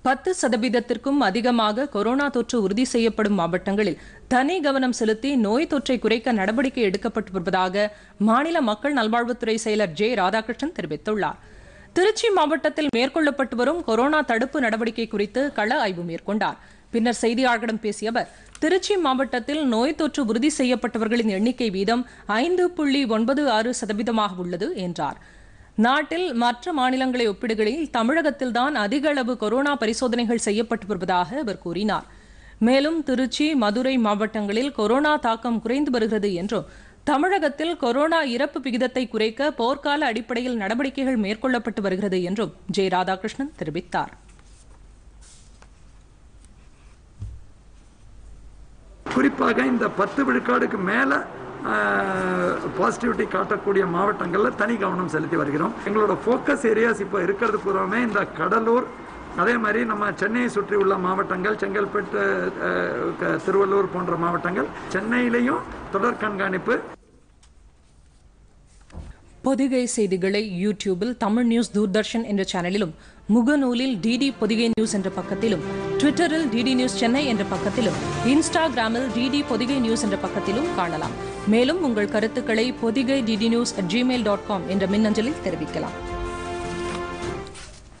பத்து சதவீதத்திற்கும் அதிகமாக கொரோனா தொற்று உறுதி செய்யப்படும் மாவட்டங்களில் தனி கவனம் செலுத்தி நோய் தொற்றை குறைக்க நடவடிக்கை எடுக்கப்பட்டு வருவதாக மாநில மக்கள் நல்வாழ்வுத்துறை செயலர் ஜே ராதாகிருஷ்ணன் தெரிவித்துள்ளார் திருச்சி மாவட்டத்தில் மேற்கொள்ளப்பட்டு வரும் கொரோனா தடுப்பு நடவடிக்கை குறித்து கள ஆய்வு மேற்கொண்டார் பின்னர் செய்தியாளர்களிடம் பேசிய அவர் திருச்சி மாவட்டத்தில் நோய் தொற்று உறுதி செய்யப்பட்டவர்களின் எண்ணிக்கை வீதம் ஐந்து புள்ளி ஒன்பது ஆறு சதவீதமாக உள்ளது என்றார் நாட்டில் மற்ற மாநிலங்களை ஒப்பிடுகையில் தமிழகத்தில்தான் அதிக அளவு கொரோனா பரிசோதனைகள் செய்யப்பட்டு வருவதாக அவர் கூறினார் மேலும் திருச்சி மதுரை மாவட்டங்களில் கொரோனா தாக்கம் குறைந்து வருகிறது என்றும் தமிழகத்தில் கொரோனா இறப்பு விகிதத்தை குறைக்க போர்க்கால அடிப்படையில் நடவடிக்கைகள் மேற்கொள்ளப்பட்டு வருகிறது என்றும் ஜெய ராதாகிருஷ்ணன் தெரிவித்தார் குறிப்பாக இந்த பத்து விழுக்காடுக்கு மேலே பாசிட்டிவிட்டி காட்டக்கூடிய மாவட்டங்களில் தனி கவனம் செலுத்தி வருகிறோம் எங்களோட ஃபோக்கஸ் ஏரியாஸ் இப்போ இருக்கிறது பூராமே இந்த கடலூர் அதே மாதிரி நம்ம சென்னையை சுற்றி உள்ள மாவட்டங்கள் செங்கல்பட்டு அஹ், க- திருவள்ளூர் போன்ற மாவட்டங்கள் சென்னையிலையும் தொடர் கண்காணிப்பு பொதிகை செய்திகளை யூடியூபில் தமிழ் நியூஸ் தூர்தர்ஷன் என்ற சேனலிலும் முகநூலில் டிடி பொதிகை நியூஸ் என்ற பக்கத்திலும் ட்விட்டரில் டிடி நியூஸ் சென்னை என்ற பக்கத்திலும் இன்ஸ்டாகிராமில் டிடி பொதிகை நியூஸ் என்ற பக்கத்திலும் காணலாம் மேலும் உங்கள் கருத்துக்களை Podhigai DD news at Gmail dot com என்ற மின்னஞ்சலில் தெரிவிக்கலாம்